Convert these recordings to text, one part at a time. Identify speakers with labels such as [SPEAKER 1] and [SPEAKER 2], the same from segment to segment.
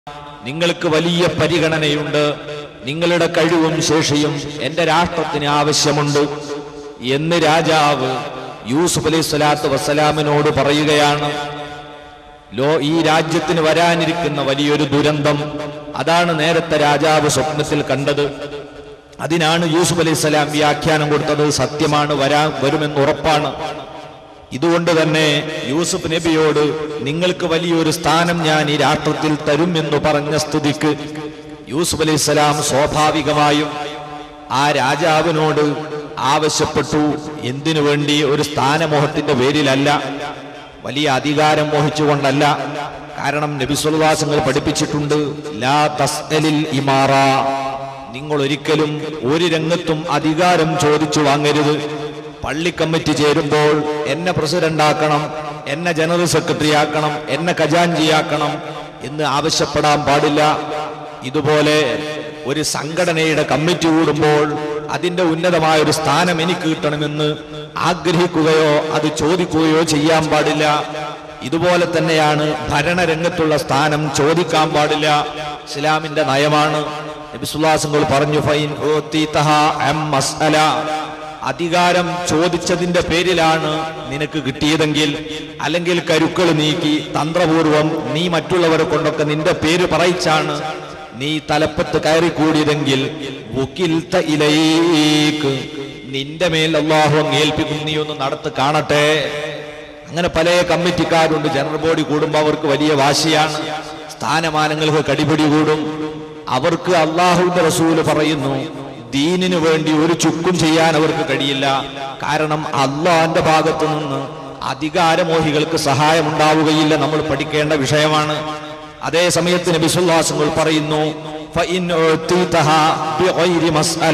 [SPEAKER 1] നിങ്ങൾക്ക് വലിയ പരിഗണനയുണ്ട് നിങ്ങളുടെ കഴിവും ശേഷിയും എന്റെ രാഷ്ട്രത്തിന് ആവശ്യമുണ്ട് എന്ന് രാജാവ് യൂസുഫ് അലൈഹി സ്വലാത്തു വസ്സലാമിനോട് പറയുകയാണ് ലോ ഈ രാജ്യത്തിന് വരാനിരിക്കുന്ന വലിയൊരു ദുരന്തം അതാണ് നേരത്തെ രാജാവ് സ്വപ്നത്തിൽ കണ്ടത് അതിനാണ് യൂസുഫ് അലൈഹി സ്വലാം വ്യാഖ്യാനം കൊടുത്തത് സത്യമാണ് വരാൻ വരുമെന്ന് ഉറപ്പാണ് ഇതുകൊണ്ട് തന്നെ യൂസുഫ് നബിയോട് നിങ്ങൾക്ക് വലിയൊരു സ്ഥാനം ഞാൻ ഈ രാഷ്ട്രത്തിൽ തരും എന്ന് പറഞ്ഞ സ്ഥിതിക്ക് യൂസുഫ് അലൈഹി സ്വലാം സ്വാഭാവികമായും ആ രാജാവിനോട് ആവശ്യപ്പെട്ടു എന്തിനു വേണ്ടി ഒരു സ്ഥാനമോഹത്തിന്റെ പേരിലല്ല വലിയ അധികാരം മോഹിച്ചുകൊണ്ടല്ല കാരണം നബിസ്വല്ലാസങ്ങൾ പഠിപ്പിച്ചിട്ടുണ്ട് ലാ തസ്അലിൽ ഇമാറ നിങ്ങൾ ഒരിക്കലും ഒരു രംഗത്തും അധികാരം ചോദിച്ചു വാങ്ങരുത് പള്ളി കമ്മിറ്റി ചേരുമ്പോൾ എന്നെ പ്രസിഡന്റ് ആക്കണം എന്നെ ജനറൽ സെക്രട്ടറി ആക്കണം എന്നെ ഖജാൻജിയാക്കണം എന്ന് ആവശ്യപ്പെടാൻ പാടില്ല ഇതുപോലെ ഒരു സംഘടനയുടെ കമ്മിറ്റി കൂടുമ്പോൾ അതിന്റെ ഉന്നതമായ ഒരു സ്ഥാനം എനിക്ക് കിട്ടണമെന്ന് ആഗ്രഹിക്കുകയോ അത് ചോദിക്കുകയോ ചെയ്യാൻ പാടില്ല ഇതുപോലെ തന്നെയാണ് ഭരണരംഗത്തുള്ള സ്ഥാനം ചോദിക്കാൻ പാടില്ല ഇസ്ലാമിന്റെ നയമാണ് നബിസുല്ലാസങ്ങൾ പറഞ്ഞു ഫൈൻ ഊത്തീതഹ അം മസ്അല അധികാരം ചോദിച്ചതിന്റെ പേരിലാണ് നിനക്ക് കിട്ടിയതെങ്കിൽ അല്ലെങ്കിൽ കരുക്കൾ നീക്കി തന്ത്രപൂർവം നീ മറ്റുള്ളവരെ കൊണ്ടൊക്കെ നിന്റെ പേര് പറയിച്ചാണ് നീ തലപ്പത്ത് കയറിക്കൂടിയതെങ്കിൽ വുക്കിൽത്ത ഇലയിലേക്ക് നിന്റെ മേൽ അള്ളാഹു അങ്ങ് ഏൽപ്പിക്കും നീ ഒന്ന് നടത്ത് കാണട്ടെ അങ്ങനെ പല കമ്മിറ്റിക്കാരുണ്ട് ജനറൽ ബോഡി കൂടുമ്പോൾ അവർക്ക് വലിയ വാശിയാണ് സ്ഥാനമാനങ്ങൾക്ക് കടിപിടി കൂടും അവർക്ക് അള്ളാഹുവിന്റെ റസൂല് പറയുന്നു ദീനിനു വേണ്ടി ഒരു ചുക്കും ചെയ്യാൻ അവർക്ക് കഴിയില്ല കാരണം അള്ളാഹിന്റെ ഭാഗത്തു നിന്ന് അധികാരമോഹികൾക്ക് സഹായം ഉണ്ടാവുകയില്ല നമ്മൾ പഠിക്കേണ്ട വിഷയമാണ് അതേ സമയത്ത് നബിസുല്ലാസങ്ങൾ പറയുന്നു "ഫഇൻ ഉഅ്തീതഹ ബിഗൈരി മസ്അല."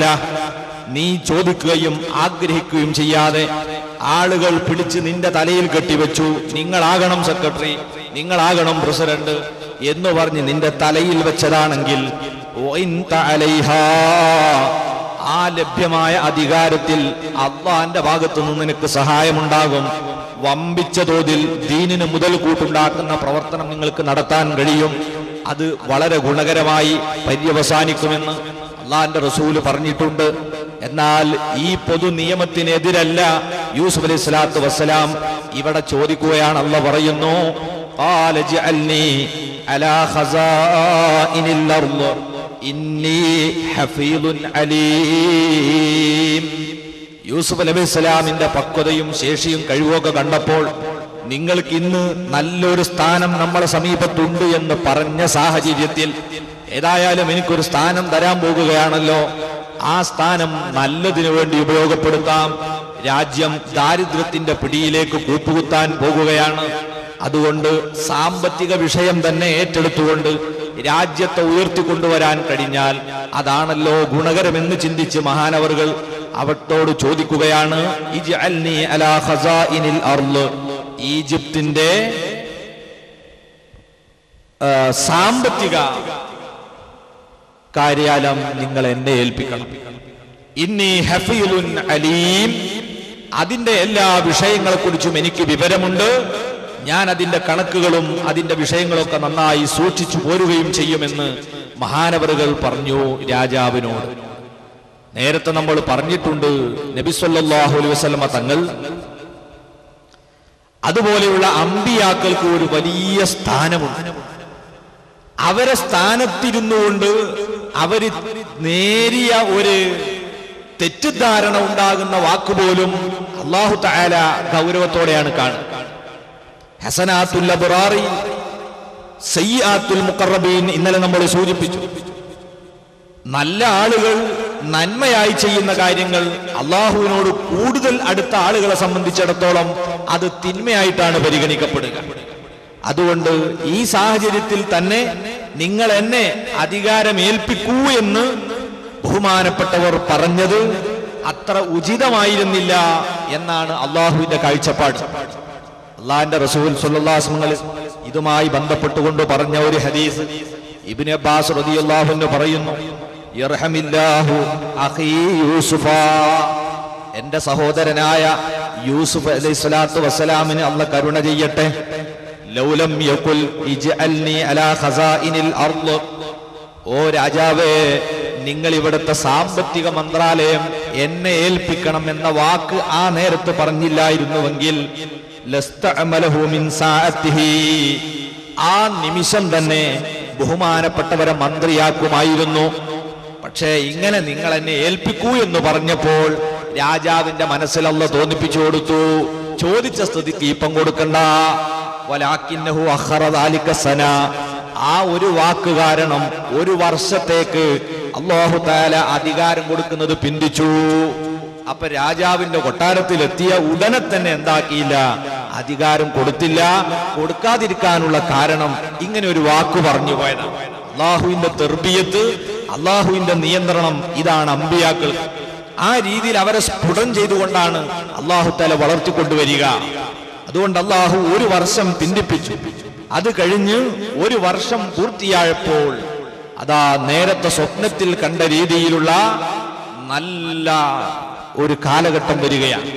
[SPEAKER 1] നീ ചോദിക്കുകയും ആഗ്രഹിക്കുകയും ചെയ്യാതെ ആളുകൾ പിടിച്ച് നിന്റെ തലയിൽ കെട്ടിവെച്ചു നിങ്ങളാകണം സെക്രട്ടറി നിങ്ങളാകണം പ്രസിഡന്റ് എന്ന് പറഞ്ഞ് നിന്റെ തലയിൽ വെച്ചതാണെങ്കിൽ "വഇൻത അലൈഹാ." ആ ലഭ്യമായ അധികാരത്തിൽ അള്ളാന്റെ ഭാഗത്തു നിന്ന് നിനക്ക് സഹായമുണ്ടാകും വമ്പിച്ച തോതിൽ ദീനിന് മുതൽ കൂട്ടുണ്ടാക്കുന്ന പ്രവർത്തനം നിങ്ങൾക്ക് നടത്താൻ കഴിയും അത് വളരെ ഗുണകരമായി പര്യവസാനിക്കുമെന്ന് അള്ളാന്റെ റസൂല് പറഞ്ഞിട്ടുണ്ട് എന്നാൽ ഈ പൊതു നിയമത്തിനെതിരല്ല യൂസുഫ് അലൈഹി സ്വലാത്തു വസ്സലാം ഇവിടെ ചോദിക്കുകയാണ് അള്ള പറയുന്നു "ഖാല ജ്അൽനി അലാ ഖസാഇനിൽ അർള് ഇന്നി ഹഫീദുൻ അലീം യൂസുഫ് നബി ഇസ്ലാമിന്റെ പക്വതയും ശേഷിയും കഴിവൊക്കെ കണ്ടപ്പോൾ നിങ്ങൾക്ക് ഇന്ന് നല്ലൊരു സ്ഥാനം നമ്മളെ സമീപത്തുണ്ട് എന്ന് പറഞ്ഞ സാഹചര്യത്തിൽ ഏതായാലും എനിക്കൊരു സ്ഥാനം തരാൻ പോകുകയാണല്ലോ ആ സ്ഥാനം നല്ലതിനു വേണ്ടി ഉപയോഗപ്പെടുത്താം രാജ്യം ദാരിദ്ര്യത്തിന്റെ പിടിയിലേക്ക് കൂപ്പുകുത്താൻ പോകുകയാണ് അതുകൊണ്ട് സാമ്പത്തിക വിഷയം തന്നെ ഏറ്റെടുത്തുകൊണ്ട് രാജ്യത്തെ ഉയർത്തിക്കൊണ്ടുവരാൻ കഴിഞ്ഞാൽ അതാണല്ലോ ഗുണകരമെന്ന് ചിന്തിച്ച് മഹാനവറുകൾ അവട്ടോട് ചോദിക്കുകയാണ് ഇജ്അൽനി അലാ ഖസാഇനിൽ അർള് ഈജിപ്തിന്റെ ആ, സാമ്പത്തിക കാര്യാലയം നിങ്ങൾ എന്നെ ഏൽപ്പിക്കണം ഇന്നി ഹഫീലുൻ അലീം അതിന്റെ എല്ലാ വിഷയങ്ങളെ കുറിച്ചും എനിക്ക് വിവരമുണ്ട് ഞാൻ അതിന്റെ കണക്കുകളും അതിന്റെ വിഷയങ്ങളൊക്കെ നന്നായി സൂക്ഷിച്ചു പോരുകയും ചെയ്യുമെന്ന് മഹാനവറുകൾ പറഞ്ഞു രാജാവിനോട് നേരത്തെ നമ്മൾ പറഞ്ഞിട്ടുണ്ട് നബി സല്ലല്ലാഹു അലൈഹി വസല്ലമ തങ്ങൾ അതുപോലെയുള്ള അമ്പിയാക്കൾക്ക് ഒരു വലിയ സ്ഥാനമുണ്ട് അവരെ സ്ഥാനത്തിരുന്നുകൊണ്ട് അവര് നേരിയ ഒരു തെറ്റിദ്ധാരണ ഉണ്ടാകുന്ന വാക്കുപോലും അള്ളാഹു താല ഗൗരവത്തോടെയാണ് കാണുക ഹസനാത്തുൽ അബ്റാറി സയ്യാത്തുൽ മുഖറബീൻ ഇന്നലെ നമ്മൾ സൂചിപ്പിച്ചു നല്ല ആളുകൾ നന്മയായി ചെയ്യുന്ന കാര്യങ്ങൾ അള്ളാഹുവിനോട് കൂടുതൽ അടുത്ത ആളുകളെ സംബന്ധിച്ചിടത്തോളം അത് തിന്മയായിട്ടാണ് പരിഗണിക്കപ്പെടുക അതുകൊണ്ട് ഈ സാഹചര്യത്തിൽ തന്നെ നിങ്ങൾ എന്നെ അധികാരമേൽപ്പിക്കൂ എന്ന് ബഹുമാനപ്പെട്ടവർ പറഞ്ഞത് അത്ര ഉചിതമായിരുന്നില്ല എന്നാണ് അള്ളാഹുവിന്റെ കാഴ്ചപ്പാട് അള്ളാഹിന്റെ റസൂൽ സുല്ലാസ്മങ്ങൾ ഇതുമായി ബന്ധപ്പെട്ടുകൊണ്ട് പറഞ്ഞ ഒരു ഹദീസ് ഇബിൻ അബ്ബാസ് റളിയല്ലാഹു പറയുന്നു ഇർഹമില്ലാഹു അഖീ യൂസുഫ എന്റെ സഹോദരനായ യൂസുഫ് അലൈഹി സ്വലാത്തു വസ്സലാമിന് അല്ല കരുണ ചെയ്യട്ടെ ലൗലം യഖുൽ ഇജ്അൽനി അലാ ഖസാഇനിൽ അർള് ഓ രാജാവേ നിങ്ങൾ ഇവിടുത്തെ സാമ്പത്തിക മന്ത്രാലയം എന്നെ ഏൽപ്പിക്കണം എന്ന വാക്ക് ആ നേരത്ത് പറഞ്ഞില്ലായിരുന്നുവെങ്കിൽ ലസ്തഅമലഹു മിൻ സാഅത്തിഹി. ആ നിമിഷം തന്നെ ബഹുമാനപ്പെട്ടവരെ മന്ത്രിയാക്കുമായിരുന്നു പക്ഷേ ഇങ്ങനെ നിങ്ങൾ എന്നെ ഏൽപ്പിക്കൂ എന്ന് പറഞ്ഞപ്പോൾ രാജാവിന്റെ മനസ്സിലല്ല തോന്നിപ്പിച്ചു കൊടുത്തു ചോദിച്ച സ്ഥിതിക്ക് ഇപ്പം കൊടുക്കണ്ട വലാക്കിന്നഹു അഖറ ദാലിക സന ആ ഒരു വാക്ക് കാരണം ഒരു വർഷത്തേക്ക് അള്ളാഹു താല അധികാരം കൊടുക്കുന്നത് പിന്തിച്ചു അപ്പൊ രാജാവിന്റെ കൊട്ടാരത്തിൽ എത്തിയ ഉടനെ തന്നെ എന്താക്കിയില്ല അധികാരം കൊടുത്തില്ല കൊടുക്കാതിരിക്കാനുള്ള കാരണം ഇങ്ങനെ ഒരു വാക്ക് പറഞ്ഞു പോയതാണ് അള്ളാഹുവിന്റെ തെർബിയത്ത് അള്ളാഹുവിന്റെ നിയന്ത്രണം ഇതാണ് അമ്പിയാക്കൾ ആ രീതിയിൽ അവരെ സ്ഫുടം ചെയ്തുകൊണ്ടാണ് അള്ളാഹു താല വളർത്തിക്കൊണ്ടുവരിക അതുകൊണ്ട് അള്ളാഹു ഒരു വർഷം പിന്തിപ്പിച്ചു അത് കഴിഞ്ഞ് ഒരു വർഷം പൂർത്തിയായപ്പോൾ അതാ നേരത്തെ സ്വപ്നത്തിൽ കണ്ട രീതിയിലുള്ള നല്ല ഒരു കാലഘട്ടം വരികയാണ്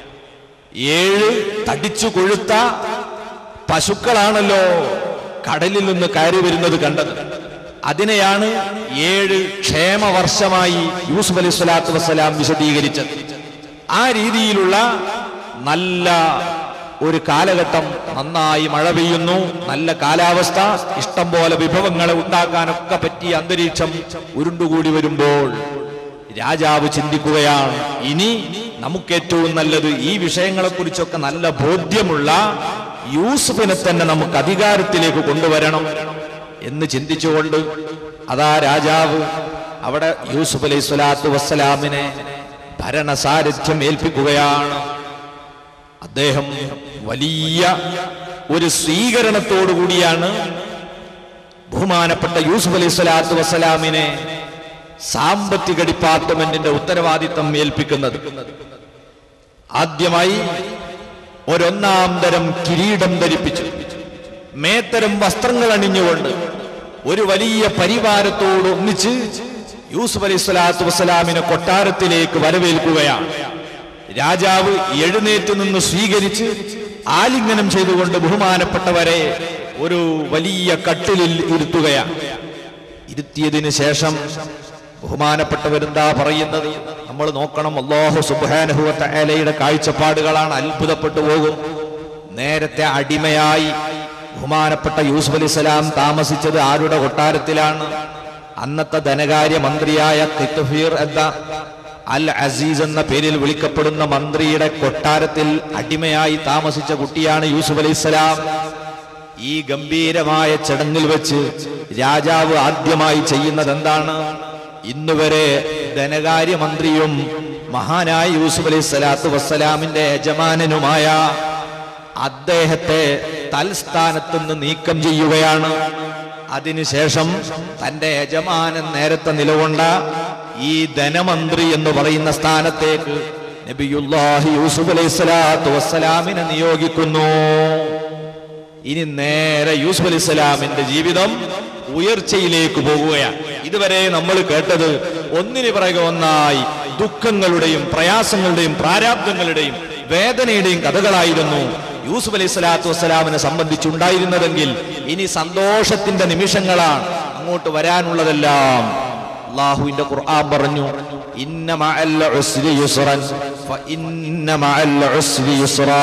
[SPEAKER 1] ഏഴ് തടിച്ചു കൊഴുത്ത പശുക്കളാണല്ലോ കടലിൽ നിന്ന് കയറി വരുന്നത് കണ്ടത് അതിനെയാണ് ഏഴ് ക്ഷേമവർഷമായി യൂസുഫ് അലൈഹി സ്വലാത്തു വസ്സലാം വിശദീകരിച്ചത് ആ രീതിയിലുള്ള നല്ല ഒരു കാലഘട്ടം നന്നായി മഴ പെയ്യുന്നു നല്ല കാലാവസ്ഥ ഇഷ്ടം പോലെ വിഭവങ്ങളെ ഉണ്ടാക്കാനൊക്കെ പറ്റിയ അന്തരീക്ഷം ഉരുണ്ടുകൂടി വരുമ്പോൾ രാജാവ് ചിന്തിക്കുകയാണ് ഇനി നമുക്ക് ഏറ്റവും നല്ലത് ഈ വിഷയങ്ങളെ കുറിച്ചൊക്കെ നല്ല ബോധ്യമുള്ള യൂസുഫിനെ തന്നെ നമുക്ക് അധികാരത്തിലേക്ക് കൊണ്ടുവരണം എന്ന് ചിന്തിച്ചുകൊണ്ട് അതാ രാജാവ് അവിടെ യൂസുഫ് അലൈഹി സ്വലാത്തു വസ്സലാമിനെ ഭരണസാരഥ്യം ഏൽപ്പിക്കുകയാണ് അദ്ദേഹം വലിയ ഒരു സ്വീകരണത്തോടു കൂടിയാണ് ബഹുമാനപ്പെട്ട യൂസുഫ് അലൈഹി സ്വലാത്തു വസ്സലാമിനെ സാമ്പത്തിക ഡിപ്പാർട്ട്മെന്റിന്റെ ഉത്തരവാദിത്തം ഏൽപ്പിക്കുന്നത് ആദ്യമായി ഒരൊന്നാം തരം കിരീടം ധരിപ്പിച്ചു മേത്തരം വസ്ത്രങ്ങൾ അണിഞ്ഞുകൊണ്ട് ഒരു വലിയ പരിവാരത്തോട് ഒന്നിച്ച് യൂസുഫ് അലൈഹി സ്വലാത്തു വസ്സലാമിനെ കൊട്ടാരത്തിലേക്ക് വരവേൽക്കുകയാണ് രാജാവ് എഴുന്നേറ്റ് നിന്ന് സ്വീകരിച്ച് ആലിംഗനം ചെയ്തുകൊണ്ട് ബഹുമാനപ്പെട്ടവരെ ഒരു വലിയ കട്ടിലിൽ ഇരുത്തുകയാണ് ഇരുത്തിയതിന് ശേഷം ബഹുമാനപ്പെട്ടവരെന്താ പറയുന്നത് നമ്മൾ നോക്കണം അള്ളാഹു സുബാനഹുവലയുടെ കാഴ്ചപ്പാടുകളാണ് അത്ഭുതപ്പെട്ടു പോകും നേരത്തെ അടിമയായി ബഹുമാനപ്പെട്ട യൂസുഫ് അലി സ്വലാം താമസിച്ചത് ആരുടെ കൊട്ടാരത്തിലാണ് അന്നത്തെ ധനകാര്യ മന്ത്രിയായ തിത്തഫീർ എന്ന അൽ അസീസ് എന്ന പേരിൽ വിളിക്കപ്പെടുന്ന മന്ത്രിയുടെ കൊട്ടാരത്തിൽ അടിമയായി താമസിച്ച കുട്ടിയാണ് യൂസുഫ് അലൈഹി സ്വലാം ഈ ഗംഭീരമായ ചടങ്ങിൽ വെച്ച് രാജാവ് ആദ്യമായി ചെയ്യുന്നത് എന്താണ് ഇന്നുവരെ ധനകാര്യമന്ത്രിയും മഹാനായ യൂസുഫ് അലൈഹി സ്വലാത്തു വസ്സലാമിന്റെ യജമാനനുമായ അദ്ദേഹത്തെ തൽസ്ഥാനത്ത് നിന്ന് നീക്കം ചെയ്യുകയാണ് അതിനുശേഷം തന്റെ യജമാനൻ നേരത്തെ നിലകൊണ്ട ഈ ധനമന്ത്രി എന്ന് പറയുന്ന സ്ഥാനത്തേക്ക് നബിയുല്ലാഹി യൂസുഫ് അലൈഹി സ്വലാത്തു വസ്സലാമിനെ നിയോഗിക്കുന്നു ഇനി നേരെ യൂസുഫ് അലൈഹി സ്വലാമിന്റെ ജീവിതം ഉയർച്ചയിലേക്ക് പോകുകയാണ് ഇതുവരെ നമ്മൾ കേട്ടത് ഒന്നിനു പിറകെ ഒന്നായി ദുഃഖങ്ങളുടെയും പ്രയാസങ്ങളുടെയും പ്രാരാബ്ദങ്ങളുടെയും വേദനയുടെയും കഥകളായിരുന്നു യൂസുഫ് അലൈഹി സ്വലാത്തു വസ്സലാമിനെ സംബന്ധിച്ചുണ്ടായിരുന്നതെങ്കിൽ ഇനി സന്തോഷത്തിന്റെ നിമിഷങ്ങളാണ് അങ്ങോട്ട് വരാനുള്ളതെല്ലാം അള്ളാഹുവിന്റെ ഖുർആൻ പറഞ്ഞു ഇന്ന മഅൽ ഉസ്രി യുസ്റൻ ഫഇന്ന മഅൽ ഉസ്രി യുസ്റാ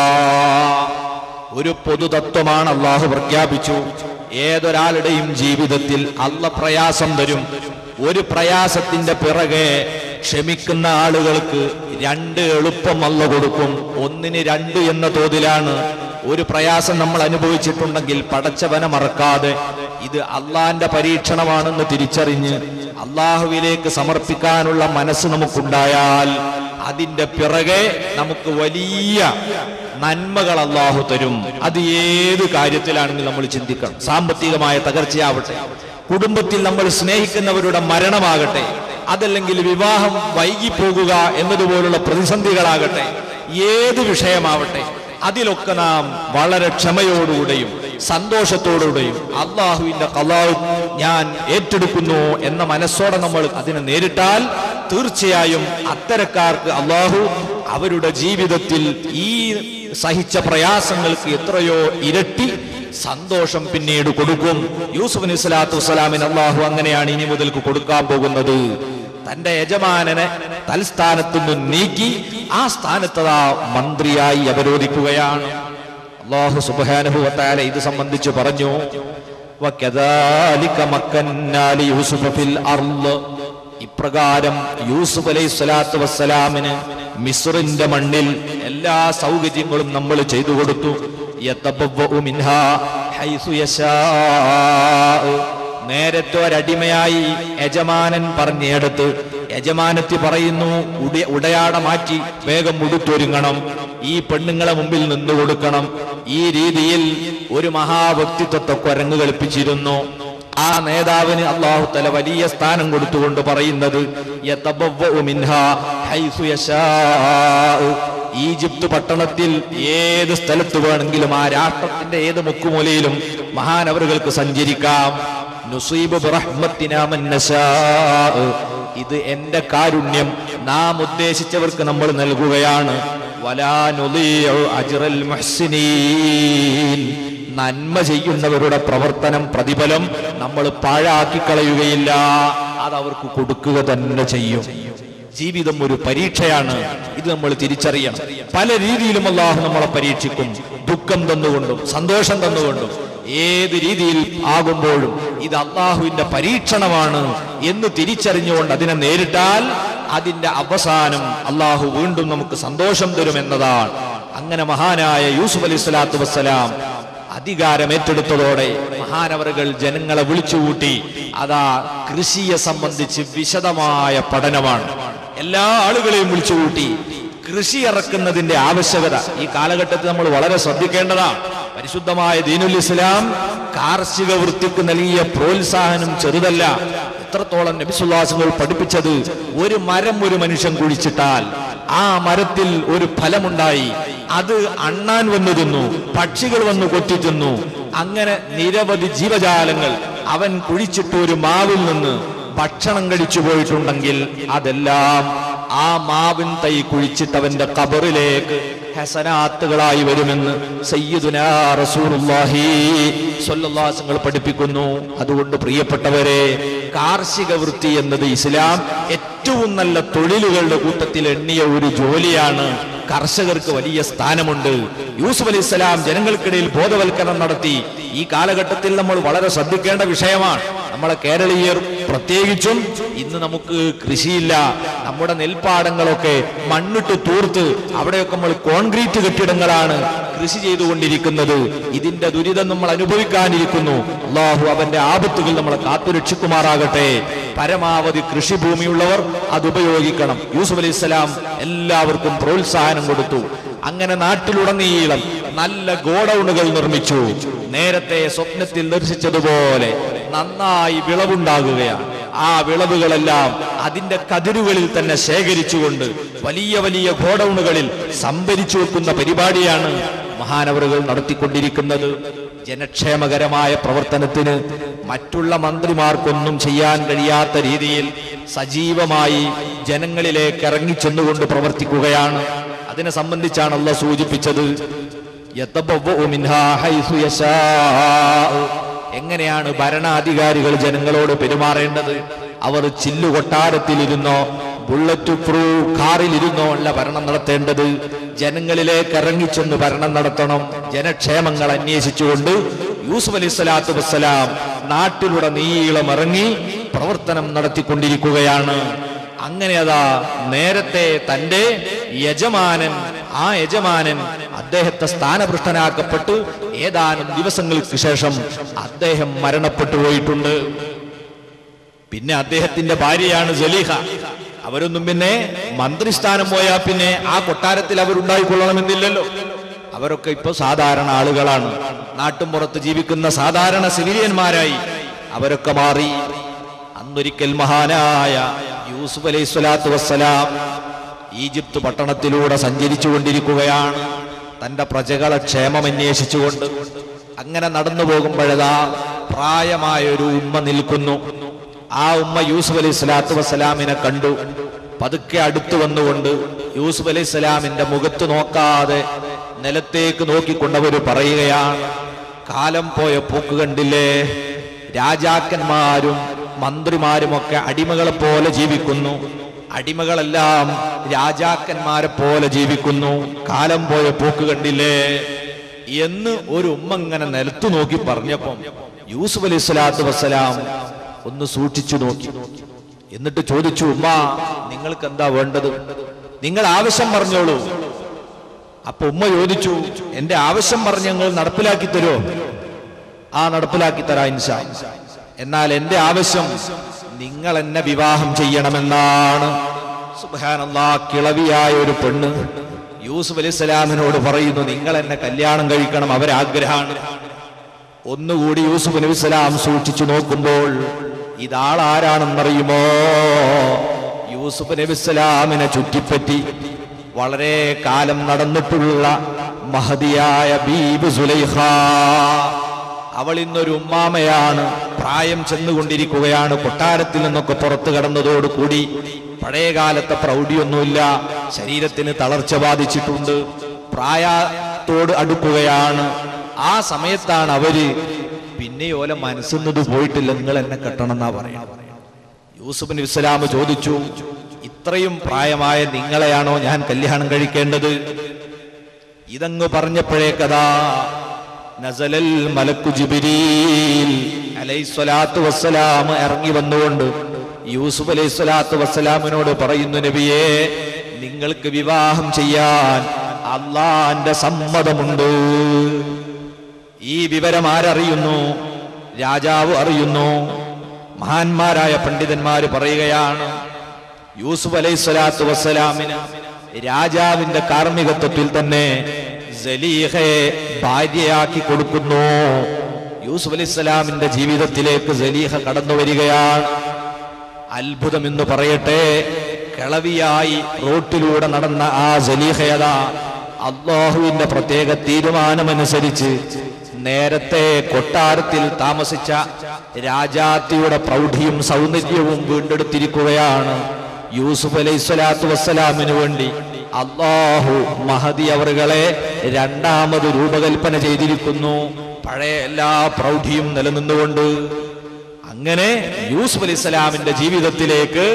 [SPEAKER 1] ഒരു പൊതുതത്വമാണ് അള്ളാഹു പ്രഖ്യാപിച്ചു ഏതൊരാളുടെയും ജീവിതത്തിൽ അല്ല പ്രയാസം തരും ഒരു പ്രയാസത്തിന്റെ പിറകെ ക്ഷമിക്കുന്ന ആളുകൾക്ക് രണ്ട് എളുപ്പം അല്ല കൊടുക്കും ഒന്നിന് രണ്ട് എന്ന തോതിലാണ് ഒരു പ്രയാസം നമ്മൾ അനുഭവിച്ചിട്ടുണ്ടെങ്കിൽ പടച്ചവനെ മറക്കാതെ ഇത് അള്ളാന്റെ പരീക്ഷണമാണെന്ന് തിരിച്ചറിഞ്ഞ് അള്ളാഹുവിലേക്ക് സമർപ്പിക്കാനുള്ള മനസ്സ് നമുക്കുണ്ടായാൽ അതിന്റെ പിറകെ നമുക്ക് വലിയ നന്മകൾ അള്ളാഹു തരും അത് ഏത് കാര്യത്തിലാണെങ്കിലും നമ്മൾ ചിന്തിക്കണം സാമ്പത്തികമായ തകർച്ചയാവട്ടെ കുടുംബത്തിൽ നമ്മൾ സ്നേഹിക്കുന്നവരുടെ മരണമാകട്ടെ അതല്ലെങ്കിൽ വിവാഹം വൈകിപ്പോകുക എന്നതുപോലുള്ള പ്രതിസന്ധികളാകട്ടെ ഏത് വിഷയമാവട്ടെ അതിലൊക്കെ നാം വളരെ ക്ഷമയോടുകൂടെയും സന്തോഷത്തോടുകൂടെയും അള്ളാഹുവിന്റെ കലാവും ഞാൻ ഏറ്റെടുക്കുന്നു എന്ന മനസ്സോടെ നമ്മൾ അതിനെ നേരിട്ടാൽ തീർച്ചയായും അത്തരക്കാർക്ക് അള്ളാഹു അവരുടെ ജീവിതത്തിൽ ഈ സഹിച്ച പ്രയാസങ്ങൾക്ക് എത്രയോ ഇരട്ടി സന്തോഷം പിന്നീട് കൊടുക്കും യൂസുഫ് അലൈഹി സ്വലാത്തു വസ്സലാമിന് അള്ളാഹു അങ്ങനെയാണ് ഇനി മുതൽക്ക് കൊടുക്കാൻ പോകുന്നത് തന്റെ യജമാനനെ തൽസ്ഥാനത്തു നിന്ന് നീക്കി ആ സ്ഥാനത്തതാ മന്ത്രിയായി അവരോധിക്കുകയാണ് അള്ളാഹു സുബാനുഭവത്താല ഇത് സംബന്ധിച്ച് പറഞ്ഞു وَكَذَلِكَ مَكَّنَّا لِيُوسُفَ فِي الْأَرْضِ ഇപ്രകാരം യൂസുഫ് അലൈഹി സ്വലാത്തു വസ്സലാമിന് മിസ്റിന്റെ മണ്ണിൽ എല്ലാ സൗകര്യങ്ങളും നമ്മൾ ചെയ്തു കൊടുത്തു യതബവ്വഉ മിൻഹാ ഹൈസു യശാഉ. നേരത്തെ ഒരടിമയായി യജമാനൻ പറഞ്ഞെടുത്ത് യജമാനത്തി പറയുന്നു ഉട- ഉടയാട മാറ്റി വേഗം ഉടുത്തൊരുങ്ങണം ഈ പെണ്ണുങ്ങളെ മുമ്പിൽ നിന്ന് കൊടുക്കണം ഈ രീതിയിൽ ഒരു മഹാവ്യക്തിത്വത്തെ കുരങ്ങ് കളിപ്പിച്ചിരുന്നു ആ നേതാവിന് അള്ളാഹു തല വലിയ സ്ഥാനം കൊടുത്തുകൊണ്ട് പറയുന്നത് യതബവ്വഉ മിൻഹാ ഹൈസു യശാഉ. ഈജിപ്ത് പട്ടണത്തിൽ ഏത് സ്ഥലത്ത് വേണമെങ്കിലും ആ രാഷ്ട്രത്തിന്റെ ഏത് മുക്കുമൂലയിലും മഹാനവറുകൾക്ക് സഞ്ചരിക്കാം നുസീബ് ബിറഹ്മത്തിനാ മൻ നശാഅ്. ഇത് എന്റെ കാരുണ്യം നാം ഉദ്ദേശിച്ചവർക്ക് നമ്മൾ നൽകുകയാണ് വലാ നുളീഉ അജ്റൽ മുഹ്സിനീൻ നന്മ ചെയ്യുന്നവരുടെ പ്രവർത്തനം പ്രതിഫലം നമ്മൾ പാഴാക്കി കളയുകയില്ല അത് അവർക്ക് കൊടുക്കുക തന്നെ ചെയ്യും ജീവിതം ഒരു പരീക്ഷയാണ് ഇത് നമ്മൾ തിരിച്ചറിയണം പല രീതിയിലും അള്ളാഹു നമ്മളെ പരീക്ഷിക്കും ദുഃഖം തന്നുകൊണ്ടും സന്തോഷം തന്നുകൊണ്ടും ഏത് രീതിയിൽ ആകുമ്പോഴും ഇത് അള്ളാഹുവിന്റെ പരീക്ഷണമാണ് എന്ന് തിരിച്ചറിഞ്ഞുകൊണ്ട് അതിനെ നേരിട്ടാൽ അതിന്റെ അവസാനം അള്ളാഹു വീണ്ടും നമുക്ക് സന്തോഷം തരുമെന്നതാണ് അങ്ങനെ മഹാനായ യൂസുഫ് അലൈഹി സ്വലാത്തു വസ്സലാം അധികാരം ഏറ്റെടുത്തതോടെ മഹാനവറുകൾ ജനങ്ങളെ വിളിച്ചുകൂട്ടി അതാ കൃഷിയെ സംബന്ധിച്ച് വിശദമായ പഠനമാണ് എല്ലാ ആളുകളെയും വിളിച്ചുകൂട്ടി കൃഷി ഇറക്കുന്നതിന്റെ ആവശ്യകത ഈ കാലഘട്ടത്തിൽ നമ്മൾ വളരെ ശ്രദ്ധിക്കേണ്ടതാണ് പരിശുദ്ധമായ ദീനുൽ ഇസ്ലാം കാർഷിക വൃത്തിക്ക് നൽകിയ പ്രോത്സാഹനം ചെറുതല്ല എത്രത്തോളം നബിസുല്ലാസുകൾ പഠിപ്പിച്ചത് ഒരു മരം ഒരു മനുഷ്യൻ കുഴിച്ചിട്ടാൽ ആ മരത്തിൽ ഒരു ഫലമുണ്ടായി അത് അണ്ണാൻ വന്നു തിന്നു പക്ഷികൾ വന്നു കൊത്തി തിന്നു അങ്ങനെ നിരവധി ജീവജാലങ്ങൾ അവൻ കുഴിച്ചിട്ട് ഒരു മാവിൽ നിന്ന് ഭക്ഷണം കഴിച്ചു പോയിട്ടുണ്ടെങ്കിൽ അതെല്ലാം ആ മാവിൻ തൈ കുഴിച്ചിട്ട് അവന്റെ കബറിലേക്ക് ഹസനാത്തുകളായി വരുമെന്ന് സയ്യിദുനാ റസൂലുള്ളാഹി സ്വല്ലല്ലാഹു അലൈഹി വസല്ലം പഠിപ്പിക്കുന്നു അതുകൊണ്ട് പ്രിയപ്പെട്ടവരെ കാർഷിക വൃത്തി എന്നത് ഇസ്ലാം ഏറ്റവും നല്ല തൊഴിലുകളുടെ കൂട്ടത്തിൽ എണ്ണിയ ഒരു ജോലിയാണ് കർഷകർക്ക് വലിയ സ്ഥാനമുണ്ട് യൂസുഫ് അലൈഹി സ്വലാം ജനങ്ങൾക്കിടയിൽ ബോധവൽക്കരണം നടത്തി ഈ കാലഘട്ടത്തിൽ നമ്മൾ വളരെ ശ്രദ്ധിക്കേണ്ട വിഷയമാണ് നമ്മളെ കേരളീയർ പ്രത്യേകിച്ചും ഇന്ന് നമുക്ക് കൃഷിയില്ല നമ്മുടെ നെൽപ്പാടങ്ങളൊക്കെ മണ്ണിട്ട് തൂർത്ത് അവിടെയൊക്കെ നമ്മൾ കോൺക്രീറ്റ് കെട്ടിടങ്ങളാണ് കൃഷി ചെയ്തുകൊണ്ടിരിക്കുന്നത് ഇതിന്റെ ദുരിതം നമ്മൾ അനുഭവിക്കാനിരിക്കുന്നു അള്ളാഹു അവന്റെ ആപത്തുകൾ നമ്മളെ കാത്തുരക്ഷിക്കുമാറാകട്ടെ പരമാവധി കൃഷിഭൂമിയുള്ളവർ അത് ഉപയോഗിക്കണം യൂസുഫ് അലൈഹി സ്വലാം എല്ലാവർക്കും പ്രോത്സാഹനം കൊടുത്തു അങ്ങനെ നാട്ടിലുടനീളം നല്ല ഗോഡൌണുകൾ നിർമ്മിച്ചു നേരത്തെ സ്വപ്നത്തിൽ ദർശിച്ചതുപോലെ നന്നായി വിളവുണ്ടാകുകയാണ് ആ വിളവുകളെല്ലാം അതിന്റെ കതിരുകളിൽ തന്നെ ശേഖരിച്ചുകൊണ്ട് വലിയ വലിയ ഗോഡൌണുകളിൽ സംഭരിച്ചു വെക്കുന്ന പരിപാടിയാണ് മഹാനവറുകൾ നടത്തിക്കൊണ്ടിരിക്കുന്നത് ജനക്ഷേമകരമായ പ്രവർത്തനത്തിന് മറ്റുള്ള മന്ത്രിമാർക്കൊന്നും ചെയ്യാൻ കഴിയാത്ത രീതിയിൽ സജീവമായി ജനങ്ങളിലേക്ക് ഇറങ്ങിച്ചെന്നുകൊണ്ട് പ്രവർത്തിക്കുകയാണ് അതിനെ സംബന്ധിച്ചാണ് അള്ള സൂചിപ്പിച്ചത് യതബവ്വഉ മിൻഹാ ഹൈസു യശാഉ. എങ്ങനെയാണ് ഭരണാധികാരികൾ ജനങ്ങളോട് പെരുമാറേണ്ടത് അവർ ചില്ലു കൊട്ടാരത്തിലിരുന്നോ ബുള്ളറ്റ് പ്രൂഫ് കാറിലിരുന്നോ അല്ല ഭരണം നടത്തേണ്ടത് ജനങ്ങളിലേക്ക് ഇറങ്ങിച്ചെന്ന് ഭരണം നടത്തണം ജനക്ഷേമങ്ങൾ അന്വേഷിച്ചുകൊണ്ട് യൂസുഫ് അലൈഹി സ്വലാത്തു വസ്സലാം നാട്ടിലൂടെ നീളം ഇറങ്ങി പ്രവർത്തനം നടത്തിക്കൊണ്ടിരിക്കുകയാണ് അങ്ങനെ അതാ നേരത്തെ തന്റെ യജമാനൻ ആ യജമാനൻ അദ്ദേഹത്തെ സ്ഥാനഭൃഷ്ടനാക്കപ്പെട്ട് ഏതാനും ദിവസങ്ങൾക്ക് ശേഷം അദ്ദേഹം മരണപ്പെട്ടു പോയിട്ടുണ്ട് പിന്നെ അദ്ദേഹത്തിന്റെ ഭാര്യയാണ് ജലീഹ അവരൊന്നും പിന്നെ മന്ത്രിസ്ഥാനം പോയാൽ പിന്നെ ആ കൊട്ടാരത്തിൽ അവരുണ്ടായിക്കൊള്ളണമെന്നില്ലല്ലോ അവരൊക്കെ ഇപ്പൊ സാധാരണ ആളുകളാണ് നാട്ടുംപുറത്ത് ജീവിക്കുന്ന സാധാരണ സിവിലിയന്മാരായി അവരൊക്കെ മാറി അന്നൊരിക്കൽ മഹാനായ യൂസുഫ് അലൈഹി സ്വലാത്തു വസ്സലാം ഈജിപ്ത് പട്ടണത്തിലൂടെ സഞ്ചരിച്ചു കൊണ്ടിരിക്കുകയാണ് തന്റെ പ്രജകളെ ക്ഷേമം അന്വേഷിച്ചുകൊണ്ട് അങ്ങനെ നടന്നു പോകുമ്പോഴതാ പ്രായമായ ഒരു ഉമ്മ നിൽക്കുന്നു ആ ഉമ്മ യൂസുഫ് അലൈഹി സ്വലാത്തു വസ്സലാമിനെ കണ്ടു പതുക്കെ അടുത്തു വന്നുകൊണ്ട് യൂസുഫ് അലൈഹി സ്വലാമിന്റെ മുഖത്ത് നോക്കാതെ നിലത്തേക്ക് നോക്കിക്കൊണ്ടവർ പറയുകയാണ് കാലം പോയ പോക്ക് കണ്ടില്ലേ രാജാക്കന്മാരും മന്ത്രിമാരുമൊക്കെ അടിമകളെ പോലെ ജീവിക്കുന്നു അടിമകളെല്ലാം രാജാക്കന്മാരെ പോലെ ജീവിക്കുന്നു കാലം പോയ പോക്ക് കണ്ടില്ലേ എന്ന് ഒരു ഉമ്മ ഇങ്ങനെ നിലത്തു നോക്കി പറഞ്ഞപ്പം യൂസുഫ് അലൈഹി സ്വലാത്തു വസ്സലാം ഒന്ന് സൂക്ഷിച്ചു നോക്കി എന്നിട്ട് ചോദിച്ചു ഉമ്മ നിങ്ങൾക്ക് എന്താ വേണ്ടത് നിങ്ങൾ ആവശ്യം പറഞ്ഞോളൂ അപ്പൊ ഉമ്മ ചോദിച്ചു എന്റെ ആവശ്യം പറഞ്ഞ് ഞങ്ങൾ നടപ്പിലാക്കി തരുമോ ആ നടപ്പിലാക്കി തരാ ഇൻഷാ എന്നാൽ എന്റെ ആവശ്യം നിങ്ങൾ എന്നെ വിവാഹം ചെയ്യണമെന്നാണ് സുബ്ഹാനല്ലാ കിളവിയായ ഒരു പെണ്ണ് യൂസുഫ് അലൈഹി സ്വലാമിനോട് പറയുന്നു നിങ്ങൾ എന്നെ കല്യാണം കഴിക്കണം അവരാഗ്രഹമാണ് ഒന്നുകൂടി യൂസുഫ് നബി സ്വലാം സൂക്ഷിച്ചു നോക്കുമ്പോൾ ഇതാളാരാണെന്നറിയുമോ യൂസുഫ് നബി സ്വലാമിനെ ചുറ്റിപ്പറ്റി വളരെ കാലം നടന്നിട്ടുള്ള മഹതിയായ ബീബ് സുലൈഖ അവൾ ഇന്നൊരു ഉമ്മാമയാണ് പ്രായം ചെന്നുകൊണ്ടിരിക്കുകയാണ് കൊട്ടാരത്തിൽ നിന്നൊക്കെ പുറത്തു കടന്നതോടുകൂടി പഴയകാലത്തെ പ്രൗഢിയൊന്നുമില്ല ശരീരത്തിന് തളർച്ച ബാധിച്ചിട്ടുണ്ട് പ്രായത്തോട് അടുക്കുകയാണ് ആ സമയത്താണ് അവര് പിന്നെ ഓല മനസ്സുന്നത് പോയിട്ടില്ല നിങ്ങൾ എന്നെ കെട്ടണം എന്നാ പറയാം യൂസുഫ് നബി ഇസ്ലാം ചോദിച്ചു ഇത്രയും പ്രായമായ നിങ്ങളെയാണോ ഞാൻ കല്യാണം കഴിക്കേണ്ടത് ഇതങ്ങ് പറഞ്ഞപ്പോഴേക്കതാ നസലൽ മലക്കു ജിബിരീൽ അലൈസ്വലാത്തു വസ്സലാം ഇറങ്ങി വന്നുകൊണ്ട് യൂസുഫ് അലൈഹി സ്വലാത്തു വസ്സലാമിനോട് പറയുന്നു നബിയെ നിങ്ങൾക്ക് വിവാഹം ചെയ്യാൻ അള്ളാന്റെ സമ്മതമുണ്ട് ഈ വിവരം ആരറിയുന്നു രാജാവ് അറിയുന്നു മഹാന്മാരായ പണ്ഡിതന്മാര് പറയുകയാണ് യൂസുഫ് അലൈഹി സ്വലാത്തു വസ്സലാമിന് രാജാവിന്റെ കാർമ്മികത്വത്തിൽ തന്നെ സലീഹയെ ഭാര്യയാക്കി കൊടുക്കുന്നു യൂസുഫ് അലൈഹി സ്വലാമിന്റെ ജീവിതത്തിലേക്ക് സലീഹ കടന്നു വരികയാണ് അത്ഭുതം എന്ന് പറയട്ടെ കിളവിയായി റോട്ടിലൂടെ നടന്ന ആ സലീഹയത അള്ളാഹുവിന്റെ പ്രത്യേക തീരുമാനമനുസരിച്ച് നേരത്തെ കൊട്ടാരത്തിൽ താമസിച്ച രാജാത്തിയുടെ പ്രൗഢിയും സൗന്ദര്യവും വീണ്ടെടുത്തിരിക്കുകയാണ് യൂസുഫ് അലൈഹി സ്വലാത്തു വസ്സലാമിന് വേണ്ടി അള്ളാഹു മഹദി അവറുകളെ രണ്ടാമത് രൂപകൽപ്പന ചെയ്തിരിക്കുന്നു പഴയ എല്ലാ പ്രൗഢിയും നിലനിന്നുകൊണ്ട് അങ്ങനെ യൂസുഫ് അലൈഹി സ്വലാമിന്റെ ജീവിതത്തിലേക്ക്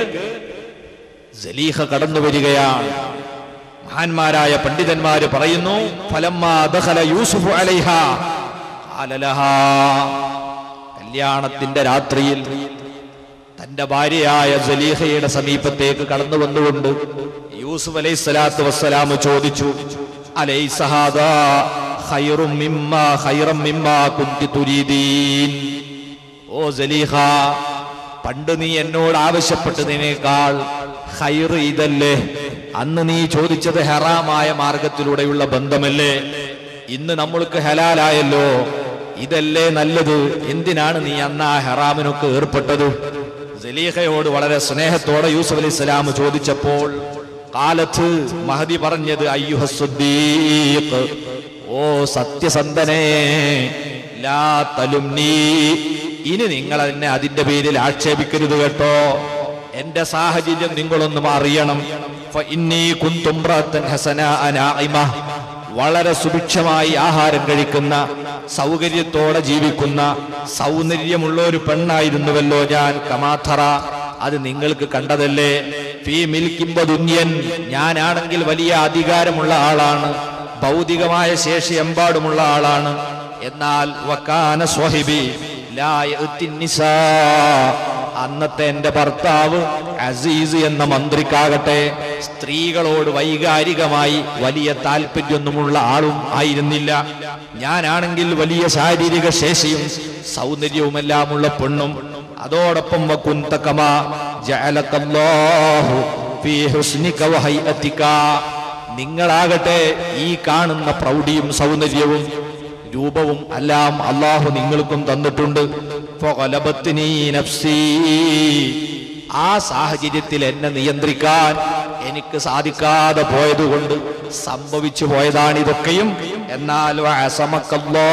[SPEAKER 1] സലീഹ കടന്നു വരികയാണ് മഹാന്മാരായ പണ്ഡിതന്മാര് പറയുന്നു ഫലമ്മാ ദഖല യൂസുഫ് അലൈഹ ഖാല ലഹാ കല്യാണത്തിന്റെ രാത്രിയിൽ തന്റെ ഭാര്യയായ സലീഹയുടെ സമീപത്തേക്ക് കടന്നു വന്നുകൊണ്ട് യൂസുഫ് അലൈഹി സ്വലാത്തു വസ്സലാം ചോദിച്ചു അലൈസ ഹാദാ ഖൈറും മിമ്മാ ഖൈറം മിമ്മാ കുന്തി തുരീദീൻ ഓ സലീഹ പണ്ട് നീ എന്നോട് ആവശ്യപ്പെട്ടതിനേക്കാൾ ഹൈർ ഇതല്ലേ അന്ന് നീ ചോദിച്ചത് ഹെറാമായ മാർഗത്തിലൂടെയുള്ള ബന്ധമല്ലേ ഇന്ന് നമ്മൾക്ക് ഹലാലായല്ലോ ഇതല്ലേ നല്ലത് എന്തിനാണ് നീ അന്ന് ആ ഹെറാമിനൊക്കെ ഏർപ്പെട്ടത് സലീഹയോട് വളരെ സ്നേഹത്തോടെ യൂസുഫ് അലൈഹി സ്വലാം ചോദിച്ചപ്പോൾ കാലത്ത് മഹദി പറഞ്ഞത് അയ്യുഹ സുദ്ദീഖ് ഓ സത്യസന്ധനേ ലാ തലുംനീ ഇനി നിങ്ങൾ എന്നെ അതിന്റെ പേരിൽ ആക്ഷേപിക്കരുത് കേട്ടോ എന്റെ സാഹചര്യം നിങ്ങളൊന്നും അറിയണം ഫ ഇന്നീ കുന്തും ഇമ്രഅത്തൻ ഹസനാഅ നാഇമ. വളരെ സുഭിക്ഷമായി ആഹാരം കഴിക്കുന്ന സൗകര്യത്തോടെ ജീവിക്കുന്ന സൗന്ദര്യമുള്ള ഒരു പെണ്ണായിരുന്നുവല്ലോ ഞാൻ കമാഥറ അത് നിങ്ങൾക്ക് കണ്ടതല്ലേ ഫീ മിൽക്കിംബ ദുന്യൻ ഞാനാണെങ്കിൽ വലിയ അധികാരമുള്ള ആളാണ് ഭൗതികമായ ശേഷി എമ്പാടുമുള്ള ആളാണ് എന്നാൽ വക്കാന സ്വഹിബി ലാ യഅ്തിൻ നിസാ. അന്നത്തെ എന്റെ ഭർത്താവ് അസീസ് എന്ന മന്ത്രിക്കാകട്ടെ സ്ത്രീകളോട് വൈകാരികമായി വലിയ താല്പര്യമൊന്നുമുള്ള ആളും ആയിരുന്നില്ല ഞാനാണെങ്കിൽ വലിയ ശാരീരിക ശേഷിയും സൗന്ദര്യവുമെല്ലാമുള്ള പെണ്ണും അതോടൊപ്പം വകുന്തകമ ജഅലകല്ലാഹു ഫീ ഹുസ്നിക വഹൈഅതിക നിങ്ങളാകട്ടെ ഈ കാണുന്ന പ്രൗഢിയും സൗന്ദര്യവും രൂപവും എല്ലാം അള്ളാഹു നിങ്ങൾക്കും തന്നിട്ടുണ്ട് ഫഗലബത്നി നഫ്സീ. ആ സാഹചര്യത്തിൽ എന്നെ നിയന്ത്രിക്കാൻ എനിക്ക് സാധിക്കാതെ പോയതുകൊണ്ട് സംഭവിച്ചു പോയതാണ് ഇതൊക്കെയും എന്നാൽ വഅസമക്കല്ലാ.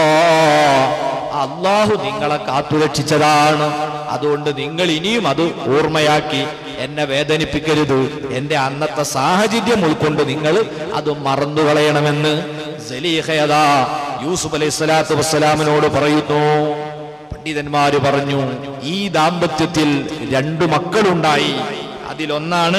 [SPEAKER 1] അള്ളാഹു നിങ്ങളെ കാത്തുരക്ഷിച്ചതാണ് അതുകൊണ്ട് നിങ്ങൾ ഇനിയും അത് ഓർമ്മയാക്കി എന്നെ വേദനിപ്പിക്കരുത് എന്റെ അന്നത്തെ സാഹചര്യം ഉൾക്കൊണ്ട് നിങ്ങൾ അത് മറന്നു കളയണമെന്ന് സലീഹയതാ യൂസുഫ് അലൈഹി സ്വലാത്തു വസ്സലാമിനോട് പറയുന്നു പണ്ഡിതന്മാര് പറഞ്ഞു ഈ ദാമ്പത്യത്തിൽ രണ്ടു മക്കളുണ്ടായി അതിലൊന്നാണ്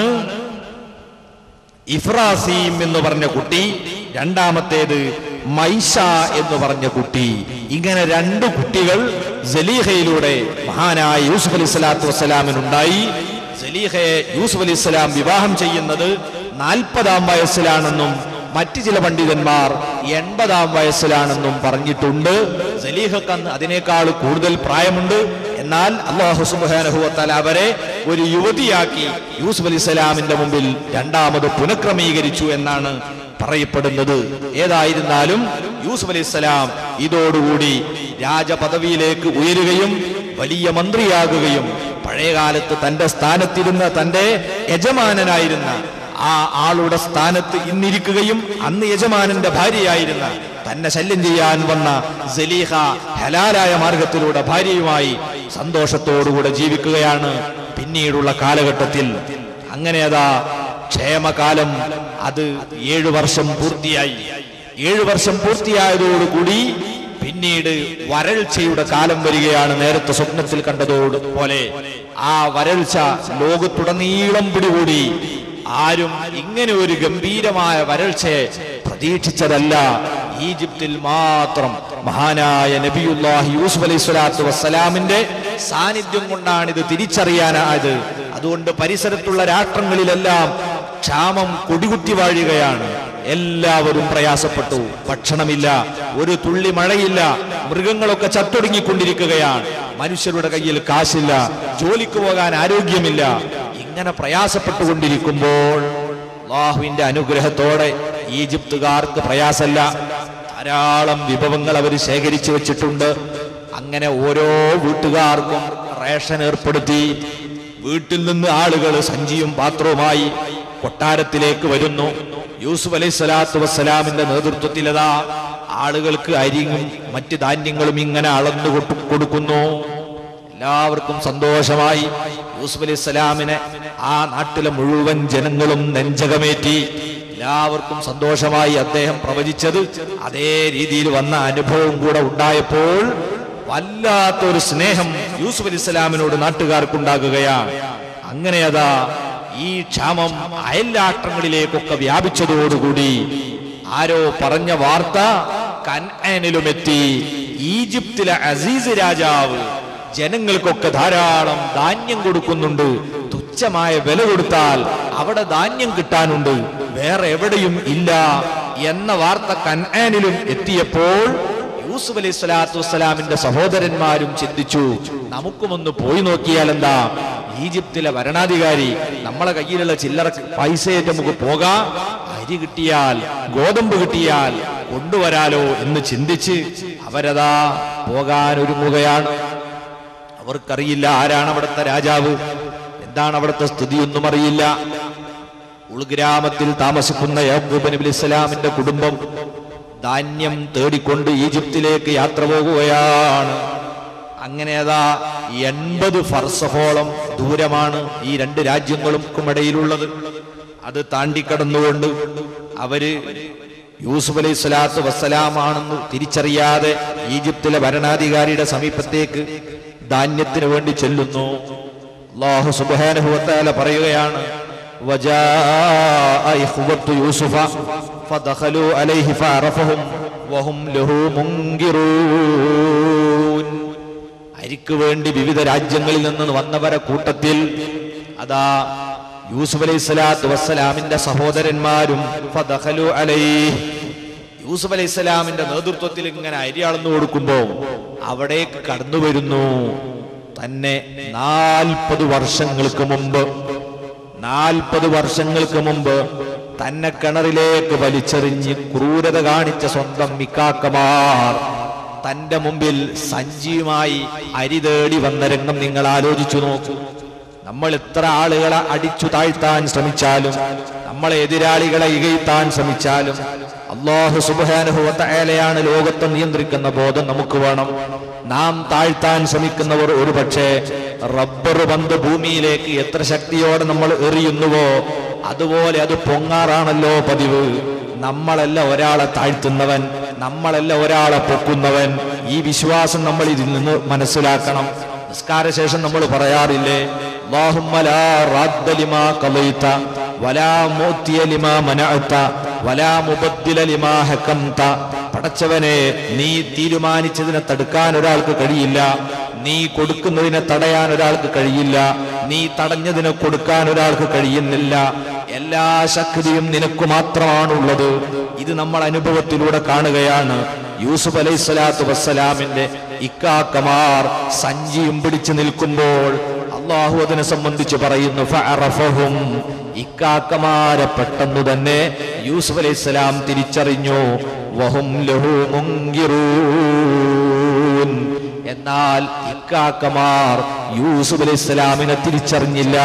[SPEAKER 1] ഇഫ്രാസീം എന്ന് പറഞ്ഞ കുട്ടി രണ്ടാമത്തേത് മൈഷ എന്ന് പറഞ്ഞ കുട്ടി ഇങ്ങനെ രണ്ട് കുട്ടികൾ സലീഹയിലൂടെ മഹാനായ യൂസുഫ് അലൈഹി സ്വലാത്തു വസ്സലാമിനുണ്ടായി സലീഹയെ യൂസുഫ് അലൈഹി സ്വലാം വിവാഹം ചെയ്യുന്നത് നാൽപ്പതാം വയസ്സിലാണെന്നും മറ്റു ചില പണ്ഡിതന്മാർ എൺപതാം വയസ്സിലാണെന്നും പറഞ്ഞിട്ടുണ്ട് സലീഹക്ക് അന്ന് അതിനേക്കാൾ കൂടുതൽ പ്രായമുണ്ട് എന്നാൽ അള്ളാഹു സുബാനഹുവത്താൽ അവരെ ഒരു യുവതിയാക്കി യൂസുഫ് അലി സ്വലാമിന്റെ മുമ്പിൽ രണ്ടാമത് പുനഃക്രമീകരിച്ചു എന്നാണ് പറയപ്പെടുന്നത് ഏതായിരുന്നാലും യൂസുഫ് അലൈഹി സ്വലാം ഇതോടുകൂടി രാജപദവിയിലേക്ക് ഉയരുകയും വലിയ മന്ത്രിയാകുകയും പഴയകാലത്ത് തന്റെ സ്ഥാനത്തിരുന്ന തന്റെ യജമാനനായിരുന്ന ആ ആളുടെ സ്ഥാനത്ത് ഇന്നിരിക്കുകയും അന്ന് യജമാനന്റെ ഭാര്യയായിരുന്ന തന്നെ ശല്യം ചെയ്യാൻ വന്ന സലീഹ ഹലാലായ മാർഗത്തിലൂടെ ഭാര്യയുമായി സന്തോഷത്തോടുകൂടെ ജീവിക്കുകയാണ് പിന്നീടുള്ള കാലഘട്ടത്തിൽ അങ്ങനെ അതാ ക്ഷേമകാലം അത് ഏഴു വർഷം പൂർത്തിയായി ഏഴു വർഷം പൂർത്തിയായതോടുകൂടി പിന്നീട് വരൾച്ചയുടെ കാലം വരികയാണ് നേരത്തെ സ്വപ്നത്തിൽ കണ്ടതോട് പോലെ ആ വരൾച്ച ലോകത്തുടനീളം പിടികൂടി ആരും ഇങ്ങനെ ഒരു ഗംഭീരമായ വരൾച്ചയെ പ്രതീക്ഷിച്ചതല്ല ഈജിപ്തിൽ മാത്രം മഹാനായ നബിയുല്ലാഹി യൂസുഫ് അലൈഹി സ്വലാത്തു വസ്സലാമിന്റെ സാന്നിധ്യം കൊണ്ടാണ് ഇത് തിരിച്ചറിയാനായത് അതുകൊണ്ട് പരിസരത്തുള്ള രാഷ്ട്രങ്ങളിലെല്ലാം ക്ഷാമം കൊടികുത്തി വാഴുകയാണ് എല്ലാവരും പ്രയാസപ്പെട്ടു ഭക്ഷണമില്ല ഒരു തുള്ളി മഴയില്ല മൃഗങ്ങളൊക്കെ ചത്തൊടുങ്ങിക്കൊണ്ടിരിക്കുകയാണ് മനുഷ്യരുടെ കയ്യിൽ കാശില്ല ജോലിക്ക് പോകാൻ ആരോഗ്യമില്ല ഇങ്ങനെ പ്രയാസപ്പെട്ടുകൊണ്ടിരിക്കുമ്പോൾ അള്ളാഹുവിന്റെ അനുഗ്രഹത്തോടെ ഈജിപ്തുകാർക്ക് പ്രയാസമല്ല ധാരാളം വിഭവങ്ങൾ അവർ ശേഖരിച്ചു വെച്ചിട്ടുണ്ട് അങ്ങനെ ഓരോ വീട്ടുകാർക്കും റേഷൻ ഏർപ്പെടുത്തി വീട്ടിൽ നിന്ന് ആളുകൾ സഞ്ചിയും പാത്രവുമായി കൊട്ടാരത്തിലേക്ക് വരുന്നു യൂസുഫ് അലൈഹി സ്വലാത്തു വസ്സലാമിന്റെ നേതൃത്വത്തിലതാ ആളുകൾക്ക് അരിയും മറ്റ് ധാന്യങ്ങളും ഇങ്ങനെ അളന്നു കൊട്ടു- കൊടുക്കുന്നു എല്ലാവർക്കും സന്തോഷമായി യൂസുഫ് അലൈഹി സ്വലാമിനെ ആ നാട്ടിലെ മുഴുവൻ ജനങ്ങളും നെഞ്ചകമേറ്റി എല്ലാവർക്കും സന്തോഷമായി അദ്ദേഹം പ്രവചിച്ചത് അതേ രീതിയിൽ വന്ന അനുഭവം കൂടെ ഉണ്ടായപ്പോൾ വല്ലാത്തൊരു സ്നേഹം യൂസുഫ് അലൈഹി സ്വലാമിനോട് നാട്ടുകാർക്കുണ്ടാകുകയാണ് അങ്ങനെ അതാ ഈ ക്ഷാമം അയൽരാഷ്ട്രങ്ങളിലേക്കൊക്കെ വ്യാപിച്ചതോടുകൂടി ആരോ പറഞ്ഞ വാർത്ത കൻആനിലുമെത്തി ഈജിപ്തിലെ അസീസ് രാജാവ് ജനങ്ങൾക്കൊക്കെ ധാരാളം ധാന്യം കൊടുക്കുന്നുണ്ട് തുച്ഛമായ വില കൊടുത്താൽ അവിടെ ധാന്യം കിട്ടാനുണ്ട് വേറെ എവിടെയും ഇല്ല എന്ന വാർത്ത കൻആനിലും എത്തിയപ്പോൾ യൂസുഫ് അലൈഹി സ്വലാത്തു വസ്സലാമിന്റെ സഹോദരന്മാരും ചിന്തിച്ചു നമുക്കുമൊന്ന് പോയി നോക്കിയാൽ എന്താ ഈജിപ്തിലെ ഭരണാധികാരി നമ്മളെ കയ്യിലുള്ള ചില്ലറ പൈസയായിട്ട് നമുക്ക് പോകാം അരി കിട്ടിയാൽ ഗോതമ്പ് കിട്ടിയാൽ കൊണ്ടുവരാലോ എന്ന് ചിന്തിച്ച് അവരതാ പോകാൻ ഒരുങ്ങുകയാണ് അവർക്കറിയില്ല ആരാണ് അവിടുത്തെ രാജാവ് എന്താണ് അവിടുത്തെ സ്ഥിതിയൊന്നും അറിയില്ല ഉൾഗ്രാമത്തിൽ താമസിക്കുന്ന യാക്കൂബ് നബി ഇസ്ലാമിന്റെ കുടുംബം ധാന്യം തേടിക്കൊണ്ട് ഈജിപ്തിലേക്ക് യാത്ര പോകുകയാണ് അങ്ങനെ അതാ എൺപത് ഫർസഹോളം ദൂരമാണ് ഈ രണ്ട് രാജ്യങ്ങൾക്കും ഇടയിലുള്ളത് അത് താണ്ടിക്കടന്നുകൊണ്ട് അവര് യൂസുഫ് അലൈഹി സ്വലാത്തു വസ്സലാമാണെന്ന് തിരിച്ചറിയാതെ ഈജിപ്തിലെ ഭരണാധികാരിയുടെ സമീപത്തേക്ക് ധാന്യത്തിന് വേണ്ടി ചെല്ലുന്നു അള്ളാഹു സുബാനുഭവത്താല പറയുകയാണ് وجاء إخوة يوسف فدخلوا عليه فعرفهم وهم له منكرون അരിക്ക് വേണ്ടി വിവിധ രാജ്യങ്ങളിൽ നിന്ന് വന്നവരെ കൂട്ടത്തിൽ അതാ യൂസുഫ് അലൈഹി സ്വലാത്തു വസ്സലാമിന്റെ സഹോദരന്മാരും ഫദഖലു അലൈഹി യൂസുഫ് അലൈഹി സ്വലാമിന്റെ നേതൃത്വത്തിൽ ഇങ്ങനെ അരി അളന്നു കൊടുക്കുമ്പോ അവിടേക്ക് കടന്നു വരുന്നു തന്നെ നാൽപ്പത് വർഷങ്ങൾക്ക് മുമ്പ് നാൽപ്പത് വർഷങ്ങൾക്ക് മുമ്പ് തന്നെ കിണറിലേക്ക് വലിച്ചെറിഞ്ഞ് ക്രൂരത കാണിച്ച സ്വന്തം മിക്കാക്കമാർ തന്റെ മുമ്പിൽ സഞ്ചിയുമായി അരി തേടി വന്ന രംഗം നിങ്ങൾ ആലോചിച്ചു നോക്കൂ നമ്മൾ എത്ര ആളുകളെ അടിച്ചു താഴ്ത്താൻ ശ്രമിച്ചാലും നമ്മളെ എതിരാളികളെ ഇകഴ്ത്താൻ ശ്രമിച്ചാലും അള്ളാഹു സുബാനുഭവത്തയാലെയാണ് ലോകത്തെ നിയന്ത്രിക്കുന്ന ബോധം നമുക്ക് വേണം നാം താഴ്ത്താൻ ശ്രമിക്കുന്നവർ ഒരു പക്ഷേ റബ്ബർ പന്ത് ഭൂമിയിലേക്ക് എത്ര ശക്തിയോടെ നമ്മൾ എറിയുന്നുവോ അതുപോലെ അത് പൊങ്ങാറാണല്ലോ പതിവ് നമ്മളല്ല ഒരാളെ താഴ്ത്തുന്നവൻ നമ്മളല്ല ഒരാളെ പൊക്കുന്നവൻ ഈ വിശ്വാസം നമ്മൾ ഇതിൽ നിന്ന് മനസ്സിലാക്കണം നിസ്കാര ശേഷം നമ്മൾ പറയാറില്ലേ അല്ലാഹുമ്മ ലാ റാദ്ദ ലിമാ ഖളൈത വലാ മൂത്തിയ ലിമാ മനഅത വലാ മുബദ്ദില ലിമാ ഹകംത പടച്ചവനെ നീ തീരുമാനിച്ചതിനെ തടുക്കാൻ ഒരാൾക്ക് കഴിയില്ല നീ കൊടുക്കുന്നതിനെ തടയാൻ ഒരാൾക്ക് കഴിയില്ല നീ തടഞ്ഞതിനെ കൊടുക്കാൻ ഒരാൾക്ക് കഴിയുന്നില്ല എല്ലാ ശക്തിയും നിനക്ക് മാത്രമാണുള്ളത് ഇത് നമ്മൾ അനുഭവത്തിലൂടെ കാണുകയാണ് യൂസുഫ് അലൈഹി സ്വലാത്തു വസ്സലാമിന്റെ ഇക്കാക്കമാർ സഞ്ചിയും പിടിച്ചു നിൽക്കുമ്പോൾ അള്ളാഹു അതിനെ സംബന്ധിച്ച് പറയുന്നു ഫഅറഫഹും ഇക്കാക്കമാരെ പെട്ടെന്ന് തന്നെ യൂസുഫ് അലൈഹി സ്വലാം തിരിച്ചറിഞ്ഞു വഹും ലഹു മുങ്കിറൂൻ എന്നാൽ ഇക്കാക്കമാർ യൂസുഫ് അലൈഹി സ്വലാമിനെ തിരിച്ചറിഞ്ഞില്ല